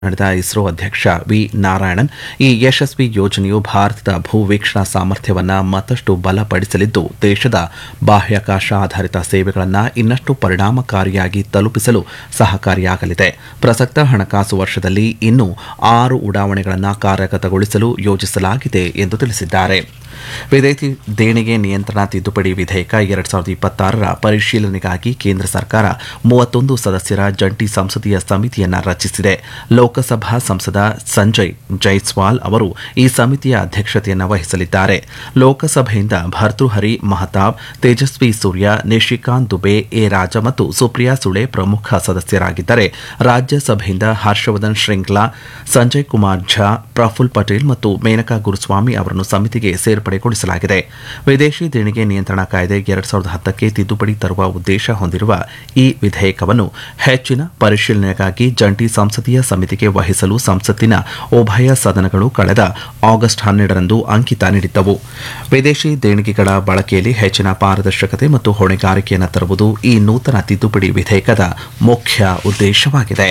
ನಡೆದ ಇಸ್ರೋ ಅಧ್ಯಕ್ಷ ವಿ ನಾರಾಯಣನ್ ಈ ಯಶಸ್ವಿ ಯೋಜನೆಯು ಭಾರತದ ಭೂವೀಕ್ಷಣಾ ಸಾಮರ್ಥ್ಯವನ್ನು ಮತ್ತಷ್ಟು ಬಲಪಡಿಸಲಿದ್ದು ದೇಶದ ಬಾಹ್ಯಾಕಾಶ ಆಧಾರಿತ ಸೇವೆಗಳನ್ನು ಇನ್ನಷ್ಟು ಪರಿಣಾಮಕಾರಿಯಾಗಿ ತಲುಪಿಸಲು ಸಹಕಾರಿಯಾಗಲಿದೆ ಪ್ರಸಕ್ತ ಹಣಕಾಸು ವರ್ಷದಲ್ಲಿ ಇನ್ನೂ ಆರು ಉಡಾವಣೆಗಳನ್ನು ಕಾರ್ಯಗತಗೊಳಿಸಲು ಯೋಜಿಸಲಾಗಿದೆ ಎಂದು ತಿಳಿಸಿದ್ದಾರೆ ವಿದೇಶಿ ದೇಣಿಗೆ ನಿಯಂತ್ರಣ ತಿದ್ದುಪಡಿ ವಿಧೇಯಕ ಎರಡ್ ಸಾವಿರದ ಇಪ್ಪತ್ತಾರರ ಪರಿಶೀಲನೆಗಾಗಿ ಕೇಂದ್ರ ಸರ್ಕಾರ ಮೂವತ್ತೊಂದು ಸದಸ್ಯರ ಜಂಟಿ ಸಂಸದೀಯ ಸಮಿತಿಯನ್ನ ರಚಿಸಿದೆ ಲೋಕಸಭಾ ಸಂಸದ ಸಂಜಯ್ ಜೈಸ್ವಾಲ್ ಅವರು ಈ ಸಮಿತಿಯ ಅಧ್ಯಕ್ಷತೆಯನ್ನು ವಹಿಸಲಿದ್ದಾರೆ ಲೋಕಸಭೆಯಿಂದ ಭರ್ತೃಹರಿ ಮಹತಾಬ್ ತೇಜಸ್ವಿ ಸೂರ್ಯ ನಿಶಿಕಾಂತ್ ದುಬೆ ಎ ರಾಜ ಮತ್ತು ಸುಪ್ರಿಯಾ ಸುಳೆ ಪ್ರಮುಖ ಸದಸ್ಯರಾಗಿದ್ದರೆ ರಾಜ್ಯಸಭೆಯಿಂದ ಹರ್ಷವರ್ಧನ್ ಶ್ರಿಂಗ್ಲಾ ಸಂಜಯ್ ಕುಮಾರ್ ಝಾ ಪ್ರಫುಲ್ ಪಟೇಲ್ ಮತ್ತು ಮೇನಕಾ ಗುರುಸ್ವಾಮಿ ಅವರನ್ನು ಸಮಿತಿಗೆ ಸೇರ್ಪಡೆಗೊಳಿಸಲಾಗಿದೆ ವಿದೇಶಿ ದೇಣಿಗೆ ನಿಯಂತ್ರಣ ಕಾಯ್ದೆ ಎರಡ್ ಸಾವಿರದ ಹತ್ತಕ್ಕೆ ತಿದ್ದುಪಡಿ ತರುವ ಉದ್ದೇಶ ಹೊಂದಿರುವ ಈ ವಿಧೇಯಕವನ್ನು ಹೆಚ್ಚಿನ ಪರಿಶೀಲನೆಗಾಗಿ ಜಂಟಿ ಸಂಸದೀಯ ಸಮಿತಿಗೆ ವಹಿಸಲು ಸಂಸತ್ತಿನ ಉಭಯ ಸದನಗಳು ಕಳೆದ ಆಗಸ್ಟ್ ಹನ್ನೆರಡರಂದು ಅಂಕಿತ ನೀಡಿದ್ದವು ವಿದೇಶಿ ದೇಣಿಗೆಗಳ ಬಳಕೆಯಲ್ಲಿ ಹೆಚ್ಚಿನ ಪಾರದರ್ಶಕತೆ ಮತ್ತು ಹೊಣೆಗಾರಿಕೆಯನ್ನು ತರುವುದು ಈ ನೂತನ ತಿದ್ದುಪಡಿ ವಿಧೇಯಕದ ಮುಖ್ಯ ಉದ್ದೇಶವಾಗಿದೆ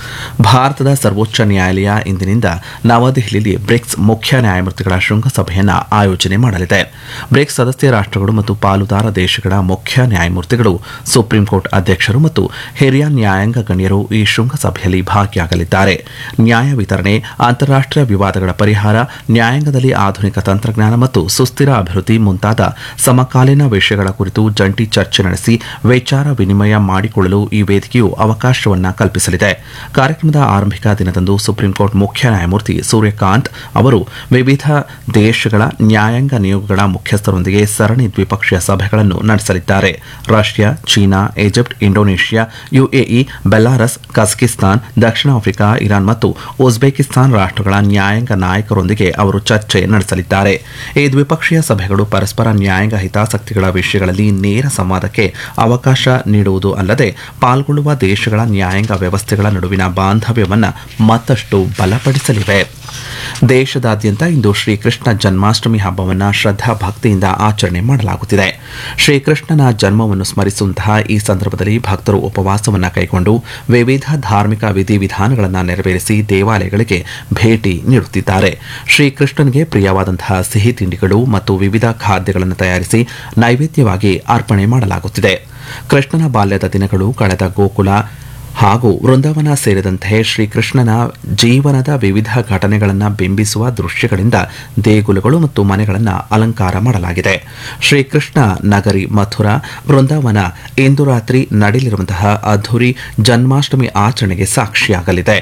ಭಾರತದ ಸರ್ವೋಚ್ಚ ನ್ಯಾಯಾಲಯ ಇಂದಿನಿಂದ ನವದೆಹಲಿಯಲ್ಲಿ ಬ್ರಿಕ್ಸ್ ಮುಖ್ಯ ನ್ಯಾಯಮೂರ್ತಿಗಳ ಶೃಂಗಸಭೆಯನ್ನು ಆಯೋಜನೆ ಮಾಡಲಿದೆ ಬ್ರಿಕ್ಸ್ ಸದಸ್ಯ ರಾಷ್ಟ್ರಗಳು ಮತ್ತು ಪಾಲುದಾರ ದೇಶಗಳ ಮುಖ್ಯ ನ್ಯಾಯಮೂರ್ತಿಗಳು ಸುಪ್ರೀಂ ಕೋರ್ಟ್ ಅಧ್ಯಕ್ಷರು ಮತ್ತು ಹಿರಿಯ ನ್ಯಾಯಾಂಗ ಗಣ್ಯರು ಈ ಶೃಂಗಸಭೆಯಲ್ಲಿ ಭಾಗಿಯಾಗಲಿದ್ದಾರೆ ನ್ಯಾಯ ವಿತರಣೆ ಅಂತಾರಾಷ್ಟೀಯ ವಿವಾದಗಳ ಪರಿಹಾರ ನ್ಯಾಯಾಂಗದಲ್ಲಿ ಆಧುನಿಕ ತಂತ್ರಜ್ಞಾನ ಮತ್ತು ಸುಸ್ಥಿರ ಅಭಿವೃದ್ಧಿ ಮುಂತಾದ ಸಮಕಾಲೀನ ವಿಷಯಗಳ ಕುರಿತು ಜಂಟಿ ಚರ್ಚೆ ನಡೆಸಿ ವಿಚಾರ ವಿನಿಮಯ ಮಾಡಿಕೊಳ್ಳಲು ಈ ವೇದಿಕೆಯು ಅವಕಾಶವನ್ನು ಕಲ್ಪಿಸಲಿದೆ ಕಾರ್ಯಕ್ರಮದ ಆರಂಭಿಕ ದಿನದಂದು ಸುಪ್ರೀಂ ಕೋರ್ಟ್ ಮುಖ್ಯ ನ್ಯಾಯಮೂರ್ತಿ ಸೂರ್ಯಕಾಂತ್ ಅವರು ವಿವಿಧ ದೇಶಗಳ ನ್ಯಾಯಾಂಗ ನಿಯೋಗಗಳ ಮುಖ್ಯಸ್ಥರೊಂದಿಗೆ ಸರಣಿ ದ್ವಿಪಕ್ಷೀಯ ಸಭೆಗಳನ್ನು ನಡೆಸಲಿದ್ದಾರೆ Russia China Egypt Indonesia UAE Belarus Kazakhstan ದಕ್ಷಿಣ ಆಫ್ರಿಕಾ ಇರಾನ್ ಮತ್ತು ಉಜ್ಬೇಕಿಸ್ತಾನ್ ರಾಷ್ಟ್ರಗಳ ನ್ಯಾಯಾಂಗ ನಾಯಕರೊಂದಿಗೆ ಅವರು ಚರ್ಚೆ ನಡೆಸಲಿದ್ದಾರೆ ಈ ದ್ವಿಪಕ್ಷೀಯ ಸಭೆಗಳು ಪರಸ್ಪರ ನ್ಯಾಯಾಂಗ ಹಿತಾಸಕ್ತಿಗಳ ವಿಷಯಗಳಲ್ಲಿ ನೇರ ಸಂವಾದಕ್ಕೆ ಅವಕಾಶ ನೀಡುವುದು ಅಲ್ಲದೆ ಪಾಲ್ಗೊಳ್ಳುವ ದೇಶಗಳ ನ್ಯಾಯಾಂಗ ವ್ಯವಸ್ಥೆಗಳ ನಡುವಿನ ಬಾಂಧವ್ಯವನ್ನು ಮತ್ತಷ್ಟು ಬಲಪಡಿಸಲಿವೆ ದೇಶದಾದ್ಯಂತ ಇಂದು ಶ್ರೀಕೃಷ್ಣ ಜನ್ಮಾಷ್ಟಮಿ ಹಬ್ಬವನ್ನು ಶ್ರದ್ಧಾ ಭಕ್ತಿಯಿಂದ ಆಚರಣೆ ಮಾಡಲಾಗುತ್ತಿದೆ ಶ್ರೀಕೃಷ್ಣನ ಜನ್ಮವನ್ನು ಸ್ಮರಿಸುವಂತಹ ಈ ಸಂದರ್ಭದಲ್ಲಿ ಭಕ್ತರು ಉಪವಾಸವನ್ನು ಕೈಗೊಂಡು ವಿವಿಧ ಧಾರ್ಮಿಕ ವಿಧಿವಿಧಾನಗಳನ್ನು ನೆರವೇರಿಸಿ ದೇವಾಲಯಗಳಿಗೆ ಭೇಟಿ ನೀಡುತ್ತಿದ್ದಾರೆ ಶ್ರೀಕೃಷ್ಣನಿಗೆ ಪ್ರಿಯವಾದಂತಹ ಸಿಹಿ ತಿಂಡಿಗಳು ಮತ್ತು ವಿವಿಧ ಖಾದ್ಯಗಳನ್ನು ತಯಾರಿಸಿ ನೈವೇದ್ಯವಾಗಿ ಅರ್ಪಣೆ ಮಾಡಲಾಗುತ್ತಿದೆ ಕೃಷ್ಣನ ಬಾಲ್ಯದ ದಿನಗಳು ಕಳೆದ ಗೋಕುಲ ಹಾಗೂ ವೃಂದಾವನ ಸೇರಿದಂತೆ ಶ್ರೀಕೃಷ್ಣನ ಜೀವನದ ವಿವಿಧ ಘಟನೆಗಳನ್ನು ಬಿಂಬಿಸುವ ದೃಶ್ಯಗಳಿಂದ ದೇಗುಲಗಳು ಮತ್ತು ಮನೆಗಳನ್ನು ಅಲಂಕಾರ ಮಾಡಲಾಗಿದೆ ಶ್ರೀಕೃಷ್ಣ ನಗರಿ ಮಥುರಾ ವೃಂದಾವನ ಇಂದು ರಾತ್ರಿ ನಡೆಯಲಿರುವಂತಹ ಅದ್ಧೂರಿ ಜನ್ಮಾಷ್ಟಮಿ ಆಚರಣೆಗೆ ಸಾಕ್ಷಿಯಾಗಲಿದೆ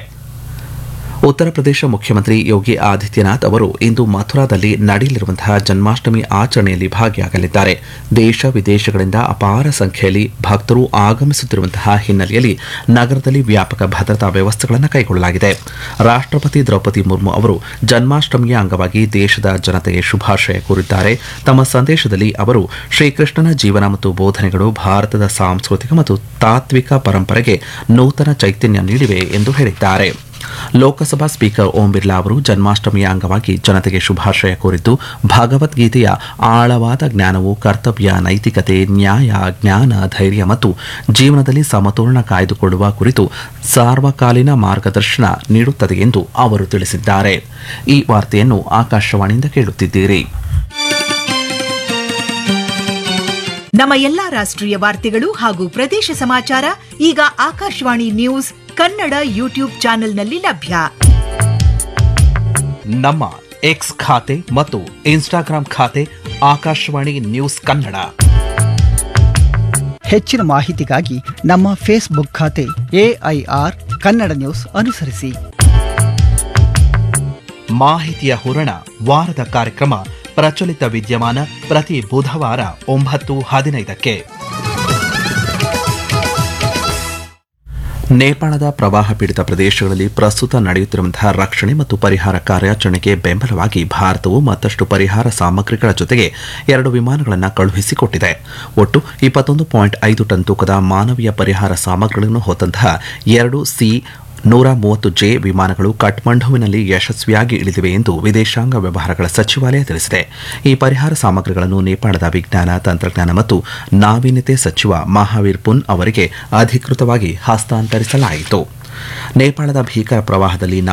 ಉತ್ತರ ಪ್ರದೇಶ ಮುಖ್ಯಮಂತ್ರಿ ಯೋಗಿ ಆದಿತ್ಯನಾಥ್ ಅವರು ಇಂದು ಮಥುರಾದಲ್ಲಿ ನಡೆಯಲಿರುವಂತಹ ಜನ್ಮಾಷ್ಟಮಿ ಆಚರಣೆಯಲ್ಲಿ ಭಾಗಿಯಾಗಲಿದ್ದಾರೆ ದೇಶ ವಿದೇಶಗಳಿಂದ ಅಪಾರ ಸಂಖ್ಯೆಯಲ್ಲಿ ಭಕ್ತರು ಆಗಮಿಸುತ್ತಿರುವಂತಹ ಹಿನ್ನೆಲೆಯಲ್ಲಿ ನಗರದಲ್ಲಿ ವ್ಯಾಪಕ ಭದ್ರತಾ ವ್ಯವಸ್ಥೆಗಳನ್ನು ಕೈಗೊಳ್ಳಲಾಗಿದೆ ರಾಷ್ಟ್ರಪತಿ ದ್ರೌಪದಿ ಮುರ್ಮು ಅವರು ಜನ್ಮಾಷ್ಟಮಿಯ ಅಂಗವಾಗಿ ದೇಶದ ಜನತೆಗೆ ಶುಭಾಶಯ ಕೋರಿದ್ದಾರೆ ತಮ್ಮ ಸಂದೇಶದಲ್ಲಿ ಅವರು ಶ್ರೀಕೃಷ್ಣನ ಜೀವನ ಮತ್ತು ಬೋಧನೆಗಳು ಭಾರತದ ಸಾಂಸ್ಕೃತಿಕ ಮತ್ತು ತಾತ್ವಿಕ ಪರಂಪರೆಗೆ ನೂತನ ಚೈತನ್ಯ ನೀಡಿವೆ ಎಂದು ಹೇಳಿದ್ದಾರೆ ಲೋಕಸಭಾ ಸ್ಪೀಕರ್ ಓಂ ಬಿರ್ಲಾ ಅವರು ಜನ್ಮಾಷ್ಟಮಿಯ ಅಂಗವಾಗಿ ಜನತೆಗೆ ಶುಭಾಶಯ ಕೋರಿದ್ದು ಭಗವದ್ಗೀತೆಯ ಆಳವಾದ ಜ್ಞಾನವು ಕರ್ತವ್ಯ ನೈತಿಕತೆ ನ್ಯಾಯ ಜ್ಞಾನ ಧೈರ್ಯ ಮತ್ತು ಜೀವನದಲ್ಲಿ ಸಮತೋಲನ ಕಾಯ್ದುಕೊಳ್ಳುವ ಕುರಿತು ಸಾರ್ವಕಾಲೀನ ಮಾರ್ಗದರ್ಶನ ನೀಡುತ್ತದೆ ಎಂದು ಅವರು ತಿಳಿಸಿದ್ದಾರೆ ಈ ವಾರ್ತೆಯನ್ನು ಆಕಾಶವಾಣಿಯಿಂದ ಕೇಳುತ್ತಿದ್ದೀರಿ ನಮ್ಮ ಎಲ್ಲಾ ರಾಷ್ಟ್ರೀಯ ವಾರ್ತೆಗಳು ಹಾಗೂ ಪ್ರದೇಶ ಸಮಾಚಾರ ಈಗ ಆಕಾಶವಾಣಿ ನ್ಯೂಸ್ ಕನ್ನಡ ಯೂಟ್ಯೂಬ್ ಚಾನೆಲ್ನಲ್ಲಿ ಲಭ್ಯ ನಮ್ಮ ಎಕ್ಸ್ ಖಾತೆ ಮತ್ತು ಇನ್ಸ್ಟಾಗ್ರಾಂ ಖಾತೆ ಆಕಾಶವಾಣಿ ನ್ಯೂಸ್ ಕನ್ನಡ ಹೆಚ್ಚಿನ ಮಾಹಿತಿಗಾಗಿ ನಮ್ಮ ಫೇಸ್ಬುಕ್ ಖಾತೆ ಎಐಆರ್ ಕನ್ನಡ ನ್ಯೂಸ್ ಅನುಸರಿಸಿ ಮಾಹಿತಿಯ ಹೂರಣ ವಾರದ ಕಾರ್ಯಕ್ರಮ ಪ್ರಚಲಿತ ವಿದ್ಯಮಾನ ಪ್ರತಿ ಬುಧವಾರ ಒಂಬತ್ತು ಹದಿನೈದಕ್ಕೆ ನೇಪಾಳದ ಪ್ರವಾಹ ಪೀಡಿತ ಪ್ರದೇಶಗಳಲ್ಲಿ ಪ್ರಸ್ತುತ ನಡೆಯುತ್ತಿರುವಂತಹ ರಕ್ಷಣೆ ಮತ್ತು ಪರಿಹಾರ ಕಾರ್ಯಾಚರಣೆಗೆ ಬೆಂಬಲವಾಗಿ ಭಾರತವು ಮತ್ತಷ್ಟು ಪರಿಹಾರ ಸಾಮಗ್ರಿಗಳ ಜೊತೆಗೆ ಎರಡು ವಿಮಾನಗಳನ್ನು ಕಳುಹಿಸಿಕೊಟ್ಟಿದೆ ಒಟ್ಟು ಇಪ್ಪತ್ತೊಂದು ಪಾಯಿಂಟ್ ಐದು ಟನ್ ತೂಕದ ಮಾನವೀಯ ಪರಿಹಾರ ಸಾಮಗ್ರಿಗಳನ್ನು ಹೊತ್ತಂತಹ ಎರಡು ಸಿ ನೂರ ಮೂವತ್ತು ಜೆ ವಿಮಾನಗಳು ಕಠ್ಮಂಡುವಿನಲ್ಲಿ ಯಶಸ್ವಿಯಾಗಿ ಇಳಿದಿವೆ ಎಂದು ವಿದೇಶಾಂಗ ವ್ಯವಹಾರಗಳ ಸಚಿವಾಲಯ ತಿಳಿಸಿದೆ ಈ ಪರಿಹಾರ ಸಾಮಗ್ರಿಗಳನ್ನು ನೇಪಾಳದ ವಿಜ್ಞಾನ ತಂತ್ರಜ್ಞಾನ ಮತ್ತು ನಾವೀನ್ಯತೆ ಸಚಿವ ಮಹಾವೀರ್ ಪುನ್ ಅವರಿಗೆ ಅಧಿಕೃತವಾಗಿ ಹಸ್ತಾಂತರಿಸಲಾಯಿತು ನೇಪಾಳದ ಭೀಕರ ಪ್ರವಾಹದಲ್ಲಿ